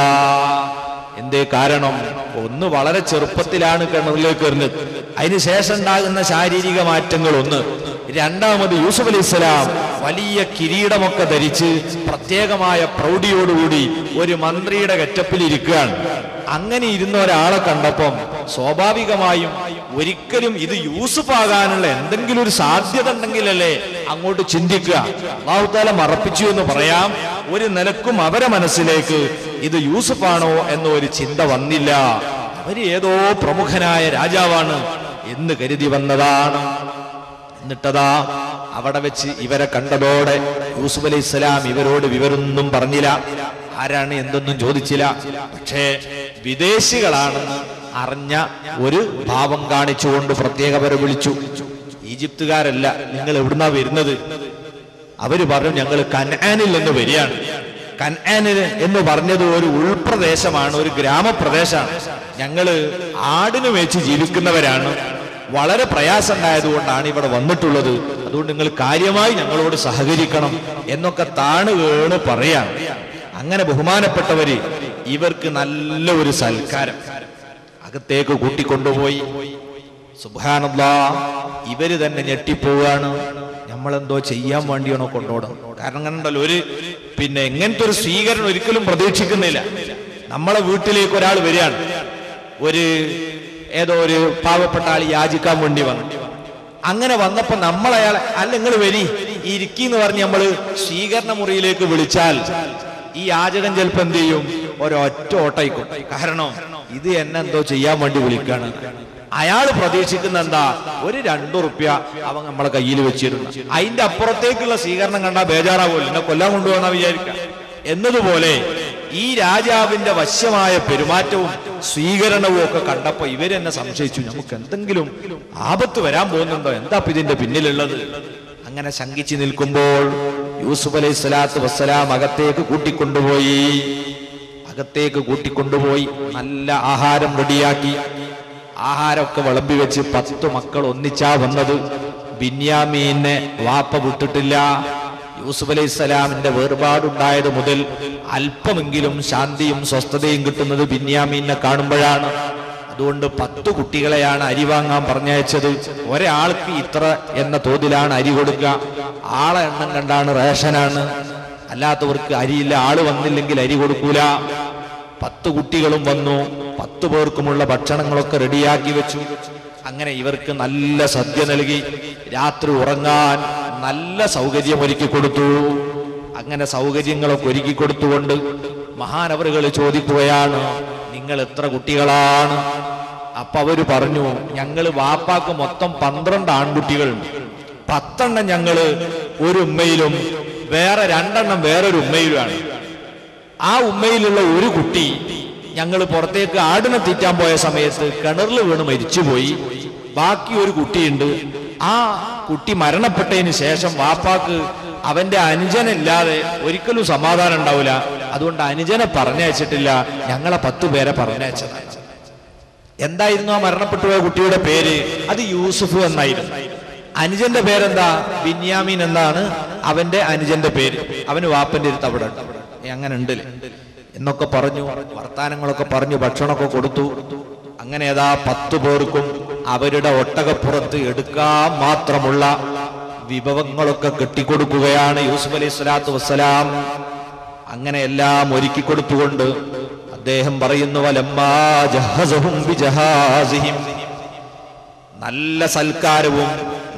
[SPEAKER 1] എന്തേ കാരണം ഒന്ന് വളരെ ചെറുപ്പത്തിലാണ് കിണറിലേക്ക് എറിഞ്ഞത് അതിനുശേഷം ഉണ്ടാകുന്ന ശാരീരിക മാറ്റങ്ങൾ ഒന്ന് രണ്ടാമത് യൂസുഫ് അലൈഹി സ്വലാം വലിയ കിരീടമൊക്കെ ധരിച്ച് പ്രത്യേകമായ പ്രൗഢിയോടുകൂടി ഒരു മന്ത്രിയുടെ ഗറ്റപ്പിൽ ഇരിക്കുകയാണ് അങ്ങനെ ഇരുന്ന ഒരാളെ കണ്ടപ്പം സ്വാഭാവികമായും ഒരിക്കലും ഇത് യൂസുഫ് ആകാനുള്ള എന്തെങ്കിലും ഒരു സാധ്യത ഉണ്ടെങ്കിലല്ലേ അങ്ങോട്ട് ചിന്തിക്കുക അള്ളാഹുത്താല മറപ്പിച്ചു എന്ന് പറയാം ഒരു നിലക്കും അവരെ മനസ്സിലേക്ക് ഇത് യൂസുഫാണോ എന്ന ഒരു ചിന്ത വന്നില്ല അവര് ഏതോ പ്രമുഖനായ രാജാവാണ് എന്ന് കരുതി വന്നതാണ് എന്നിട്ടതാ അവിടെ വെച്ച് ഇവരെ കണ്ടതോടെ യൂസുഫ് അലൈഹി സ്വലാം ഇവരോട് വിവരൊന്നും പറഞ്ഞില്ല ആരാണ് എന്തൊന്നും ചോദിച്ചില്ല പക്ഷേ വിദേശികളാണെന്ന് അറിഞ്ഞ ഒരു ഭാവം കാണിച്ചുകൊണ്ട് പ്രത്യേക അവരെ വിളിച്ചു ഈജിപ്തുകാരല്ല നിങ്ങൾ എവിടുന്നാ വരുന്നത് അവര് പറഞ്ഞു ഞങ്ങൾ കൻആനിൽ നിന്ന് വരികയാണ് കൻആനിൽ എന്ന് പറഞ്ഞത് ഒരു ഉൾപ്രദേശമാണ് ഒരു ഗ്രാമപ്രദേശമാണ് ഞങ്ങള് ആടിന് വെച്ച് ജീവിക്കുന്നവരാണ് വളരെ പ്രയാസം ഉണ്ടായതുകൊണ്ടാണ് ഇവിടെ വന്നിട്ടുള്ളത് അതുകൊണ്ട് നിങ്ങൾ കാര്യമായി ഞങ്ങളോട് സഹകരിക്കണം എന്നൊക്കെ താണ് വീണ് പറയാം അങ്ങനെ ബഹുമാനപ്പെട്ടവര് ഇവർക്ക് നല്ല ഒരു സൽക്കാരം അകത്തേക്ക് കൂട്ടിക്കൊണ്ടുപോയി സുബാനല്ലാ ഇവര് തന്നെ ഞെട്ടിപ്പോവാണ് നമ്മളെന്തോ ചെയ്യാൻ വേണ്ടിയാണോ കൊണ്ടോടണം കാരണം അങ്ങനെ ഉണ്ടല്ലോ ഒരു പിന്നെ ഇങ്ങനത്തെ ഒരു സ്വീകരണം ഒരിക്കലും പ്രതീക്ഷിക്കുന്നില്ല നമ്മളെ വീട്ടിലേക്ക് ഒരാൾ വരികയാണ് ഒരു ഏതോ ഒരു പാവപ്പെട്ട ആൾ യാചിക്കാൻ വേണ്ടി വന്നു അങ്ങനെ വന്നപ്പോ നമ്മൾ അയാളെ അല്ല നിങ്ങൾ വരി ഇരിക്കി എന്ന് പറഞ്ഞ് നമ്മൾ സ്വീകരണ മുറിയിലേക്ക് വിളിച്ചാൽ ഈ യാചകൻ ചിലപ്പോ എന്ത് ചെയ്യും ഒരൊറ്റ ഓട്ടയിക്കും കാരണം ഇത് എന്നെ എന്തോ ചെയ്യാൻ വേണ്ടി വിളിക്കാണ് അയാൾ പ്രതീക്ഷിക്കുന്ന എന്താ ഒരു രണ്ടു റുപ്യ അവൻ നമ്മളെ കയ്യിൽ വെച്ചിരുന്നു അതിന്റെ അപ്പുറത്തേക്കുള്ള സ്വീകരണം കണ്ടാ ബേജാറാവുമല്ലോ എന്നെ കൊല്ലാൻ കൊണ്ടുപോകുന്ന വിചാരിക്കാം എന്നതുപോലെ ഈ രാജാവിന്റെ വശ്യമായ പെരുമാറ്റവും സ്വീകരണവും ഒക്കെ കണ്ടപ്പോ ഇവരെന്നെ സംശയിച്ചു നമുക്ക് എന്തെങ്കിലും ആപത്ത് വരാൻ പോകുന്നുണ്ടോ എന്താ ഇപ്പൊ ഇതിന്റെ പിന്നിലുള്ളത് അങ്ങനെ ശങ്കിച്ചു നിൽക്കുമ്പോൾ യൂസുഫ് അലൈഹി സ്വലാത്തു വസ്സലാം അകത്തേക്ക് കൂട്ടിക്കൊണ്ടുപോയി അകത്തേക്ക് കൂട്ടിക്കൊണ്ടുപോയി നല്ല ആഹാരം റെഡിയാക്കി ആഹാരമൊക്കെ വിളമ്പി വെച്ച് പത്ത് മക്കൾ ഒന്നിച്ചാ വന്നത് ബിന്യാമീനെ വാപ്പ വിട്ടിട്ടില്ല യൂസുഫ് അലൈഹി സ്വലാമിന്റെ വേർപാടുണ്ടായത് മുതൽ അല്പമെങ്കിലും ശാന്തിയും സ്വസ്ഥതയും കിട്ടുന്നത് ബിന്യാമീനെ കാണുമ്പോഴാണ് അതുകൊണ്ട് പത്ത് കുട്ടികളെയാണ് അരി വാങ്ങാൻ പറഞ്ഞയച്ചത് ഒരാൾക്ക് ഇത്ര എന്ന തോതിലാണ് അരി കൊടുക്കുക ആളെ എണ്ണം കണ്ടാണ് റേഷനാണ് അല്ലാത്തവർക്ക് അരിയില്ല ആള് വന്നില്ലെങ്കിൽ അരി കൊടുക്കൂല പത്ത് കുട്ടികളും വന്നു പത്തു പേർക്കുമുള്ള ഭക്ഷണങ്ങളൊക്കെ റെഡിയാക്കി വെച്ചു അങ്ങനെ ഇവർക്ക് നല്ല സദ്യ നൽകി രാത്രി ഉറങ്ങാൻ നല്ല സൗകര്യം ഒരുക്കി കൊടുത്തു അങ്ങനെ സൗകര്യങ്ങളൊക്കെ ഒരുക്കി കൊടുത്തുകൊണ്ട് മഹാനവറുകൾ ചോദിക്കുകയാണ് നിങ്ങൾ എത്ര കുട്ടികളാണ് അപ്പൊ അവര് പറഞ്ഞു ഞങ്ങള് വാപ്പാക്ക് മൊത്തം പന്ത്രണ്ട് ആൺകുട്ടികളുണ്ട് പത്തെണ്ണം ഞങ്ങള് ഒരു ഉമ്മയിലും വേറെ രണ്ടെണ്ണം വേറൊരു ഉമ്മയിലുമാണ് ആ ഉമ്മയിലുള്ള ഒരു കുട്ടി ഞങ്ങൾ പുറത്തേക്ക് ആടിനെ തീറ്റാൻ പോയ സമയത്ത് കിണറിൽ വീണ് മരിച്ചുപോയി ബാക്കി ഒരു കുട്ടിയുണ്ട് ആ കുട്ടി മരണപ്പെട്ടതിന് ശേഷം വാപ്പാക്ക് അവന്റെ അനുജനില്ലാതെ ഒരിക്കലും സമാധാനം ഉണ്ടാവില്ല അതുകൊണ്ട് അനുജനെ പറഞ്ഞയച്ചിട്ടില്ല ഞങ്ങളെ പത്തു പേരെ പറഞ്ഞയച്ചതാണ് എന്തായിരുന്നു ആ മരണപ്പെട്ടു പോയ കുട്ടിയുടെ പേര് അത് യൂസുഫ് എന്നായിരുന്നു അനുജന്റെ പേരെന്താ ബിന്യാമീൻ എന്നാണ് അവന്റെ അനുജന്റെ പേര് അവന് വാപ്പന്റെ അടുത്ത് അവിടെ ഉണ്ട് ഏ, അങ്ങനെ ഉണ്ടല്ലേ എന്നൊക്കെ പറഞ്ഞു വർത്താനങ്ങളൊക്കെ പറഞ്ഞു ഭക്ഷണമൊക്കെ കൊടുത്തു അങ്ങനെ ഏതാ പത്തു പേർക്കും അവരുടെ ഒട്ടകപ്പുറത്ത് എടുക്കാൻ മാത്രമുള്ള വിഭവങ്ങളൊക്കെ കെട്ടിക്കൊടുക്കുകയാണ് യൂസുഫ് അലൈഹി സ്വലാത്തു വസ്സലാം അങ്ങനെ എല്ലാം ഒരുക്കി കൊടുത്തുകൊണ്ട് അദ്ദേഹം പറയുന്നു "വലമ്മാ ജഹസഹും ബിജഹാസിഹിം." നല്ല സൽക്കാരവും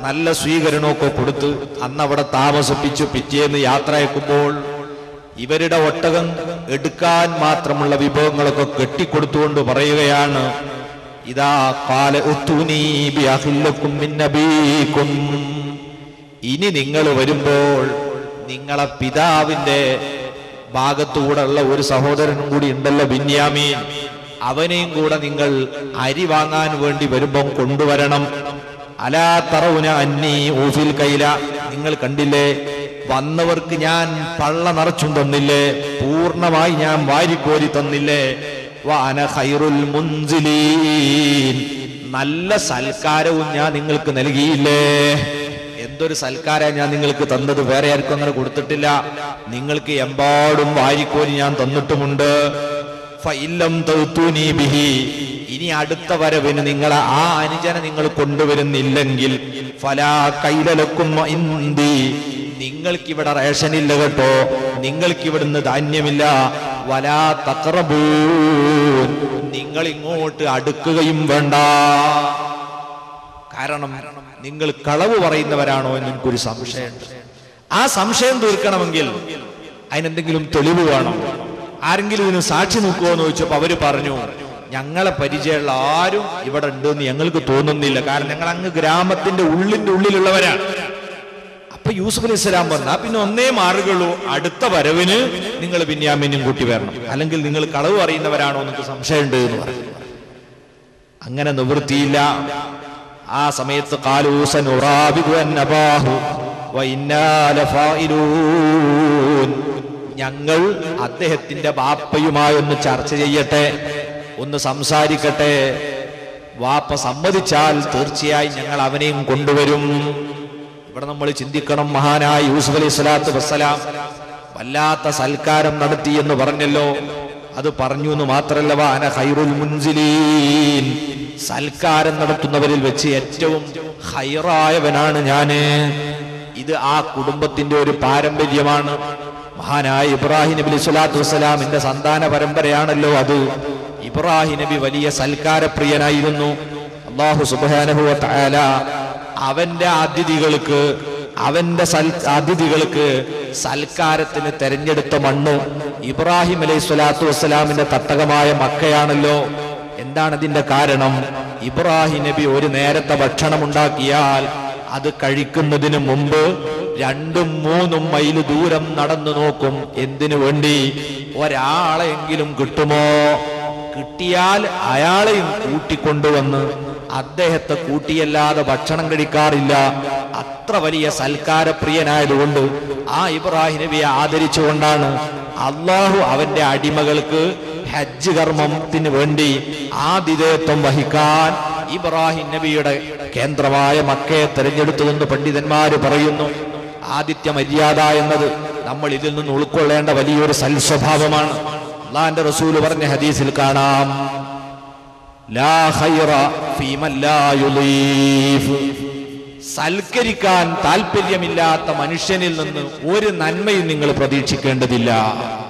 [SPEAKER 1] നല്ല സ്വീകരണമൊക്കെ കൊടുത്ത് അന്ന് അവിടെ താമസിപ്പിച്ചു പിറ്റേന്ന് യാത്ര അയക്കുമ്പോൾ ഇവരുടെ ഒട്ടകം എടുക്കാൻ മാത്രമുള്ള വിഭവങ്ങളൊക്കെ കെട്ടിക്കൊടുത്തുകൊണ്ട് പറയുകയാണ് ഇതാ കാല ഉത്തൂനീ ബിഅഖില്ലക്കും മിൻ നബീക്കും. ഇനി നിങ്ങൾ വരുമ്പോൾ നിങ്ങളെ പിതാവിന്റെ ഭാഗത്തൂടെ ഉള്ള ഒരു സഹോദരനും കൂടി ഉണ്ടല്ലോ ബിന്യാമീൻ അവനെയും കൂടെ നിങ്ങൾ അരി വാങ്ങാൻ വേണ്ടി വരുമ്പം കൊണ്ടുവരണം അലാ തറവുന അന്നി ഊഫിൽ കൈല നിങ്ങൾ കണ്ടില്ലേ വന്നവർക്ക് ഞാൻ പള്ള നിറച്ചും തന്നില്ലേ പൂർണ്ണമായി ഞാൻ വാരിക്കോരി തന്നില്ലേ വാന ഖൈറുൽ മുൻസിലീൻ നല്ല സൽക്കാരവും ഞാൻ നിങ്ങൾക്ക് നൽകിയില്ലേ എന്തൊരു സൽക്കാര ഞാൻ നിങ്ങൾക്ക് തന്നത് വേറെ ആർക്കും അങ്ങനെ കൊടുത്തിട്ടില്ല നിങ്ങൾക്ക് എമ്പാടും വാരിക്കോരി ഞാൻ തന്നിട്ടുമുണ്ട് ഫഇല്ലം തൗത്തൂനി ബിഹി ഇനി അടുത്ത വരവിന് നിങ്ങൾ ആ അനുജനെ നിങ്ങൾ കൊണ്ടുവരുന്നില്ലെങ്കിൽ ഫലാ കൈലലക്കും ഇന്തി നിങ്ങൾക്ക് ഇവിടെ റേഷനില്ല കേട്ടോ നിങ്ങൾക്ക് ഇവിടുന്ന് ധാന്യമില്ല വലാ തക്രബൂൻ നിങ്ങൾ ഇങ്ങോട്ട് അടുക്കുകയും വേണ്ട കാരണം നിങ്ങൾ കളവ് പറയുന്നവരാണോ എന്ന് എനിക്കൊരു സംശയമുണ്ട് ആ സംശയം തീർക്കണമെങ്കിൽ അതിനെന്തെങ്കിലും തെളിവ് വേണം ആരെങ്കിലും ഇതിന് സാക്ഷി നിൽക്കുമോ എന്ന് ചോദിച്ചപ്പോ അവര് പറഞ്ഞു ഞങ്ങളെ പരിചയമുള്ള ആരും ഇവിടെ ഉണ്ട് എന്ന് ഞങ്ങൾക്ക് തോന്നുന്നില്ല കാരണം ഞങ്ങൾ അങ്ങ് ഗ്രാമത്തിന്റെ ഉള്ളിന്റെ ഉള്ളിലുള്ളവരാണ് അപ്പൊ യൂസുഫ് അലൈഹി സ്വലാം പറഞ്ഞാ പിന്നെ ഒന്നേ മാറുകയുള്ളൂ അടുത്ത വരവിന് നിങ്ങൾ ബിന്യാമിനും കൂട്ടി വരണം അല്ലെങ്കിൽ നിങ്ങൾ കളവ് അറിയുന്നവരാണോ എന്നൊക്കെ സംശയമുണ്ട് എന്ന് പറഞ്ഞു അങ്ങനെ നിവൃത്തിയില്ല ആ സമയത്ത് കാലൂസൻ ഉറാബിദു അൻ അബാഹു വഇന്നാ ലഫായിലൂൻ. ഞങ്ങൾ അദ്ദേഹത്തിന്റെ ബാപ്പയുമായി ഒന്ന് ചർച്ച ചെയ്യട്ടെ ഒന്ന് സംസാരിക്കട്ടെ വാപ്പ സമ്മതിച്ചാൽ തീർച്ചയായും ഞങ്ങൾ അവനെയും കൊണ്ടുവരും ഇവിടെ നമ്മൾ ചിന്തിക്കണം മഹാനായ യൂസുഫ് അലൈഹി സ്വലാത്തു വസ്സലാം വല്ലാത്ത സൽക്കാരം നടത്തി എന്ന് പറഞ്ഞല്ലോ അത് പറഞ്ഞു എന്ന് മാത്രല്ല വാന ഖൈറുൽ മുൻസിലീൻ സൽക്കാരം നടത്തുന്നവരിൽ വെച്ച് ഏറ്റവും ഹൈറായവനാണ് ഞാന് ഇത് ആ കുടുംബത്തിന്റെ ഒരു പാരമ്പര്യമാണ് മഹാനായ ഇബ്രാഹിം നബി സ്വലാത്തു വസ്സലാമിന്റെ സന്താന പരമ്പരയാണല്ലോ അത് ഇബ്രാഹിം നബി വലിയ സൽക്കാരപ്രിയനായിരുന്നു അള്ളാഹു സുബാനഹു തആല അവന്റെ അതിഥികൾക്ക് അവന്റെ സൽ അതിഥികൾക്ക് സൽക്കാരത്തിന് തെരഞ്ഞെടുത്ത മണ്ണ് ഇബ്രാഹിം അലൈഹി സ്വലാത്തു വസ്സലാമിന്റെ തട്ടകമായ മക്കയാണല്ലോ എന്താണ് ഇതിന്റെ കാരണം ഇബ്രാഹിം നബി ഒരു നേരത്തെ ഭക്ഷണം ഉണ്ടാക്കിയാൽ അത് കഴിക്കുന്നതിന് മുമ്പ് രണ്ടും മൂന്നും മൈൽ ദൂരം നടന്നു നോക്കും എന്തിനു വേണ്ടി ഒരാളെങ്കിലും കിട്ടുമോ കിട്ടിയാൽ അയാളെയും കൂട്ടിക്കൊണ്ടുവന്ന് അദ്ദേഹത്തെ കൂട്ടിയല്ലാതെ ഭക്ഷണം കഴിക്കാറില്ല അത്ര വലിയ സൽക്കാരപ്രിയനായതുകൊണ്ട് ആ ഇബ്രാഹിം നബിയെ ആദരിച്ചുകൊണ്ടാണ് അള്ളാഹു അവന്റെ അടിമകൾക്ക് ഹജ്ജ് കർമ്മത്തിന് വേണ്ടി ആതിഥേയത്വം വഹിക്കാൻ ഇബ്രാഹിം നബിയുടെ കേന്ദ്രമായ മക്കയെ തെരഞ്ഞെടുത്തതെന്ന് പണ്ഡിതന്മാര് പറയുന്നു ആദിത്യ മര്യാദ എന്നത് നമ്മൾ ഇതിൽ നിന്ന് ഉൾക്കൊള്ളേണ്ട വലിയൊരു സൽസ്വഭാവമാണ് അള്ളാന്റെ റസൂല് പറഞ്ഞ ഹദീസിൽ കാണാം ലാ ഖൈറ ഫീമൻ ലാ യുളീഫ്. സൽക്കരിക്കാൻ താല്പര്യമില്ലാത്ത മനുഷ്യനിൽ നിന്ന് ഒരു നന്മയും നിങ്ങൾ പ്രതീക്ഷിക്കേണ്ടതില്ല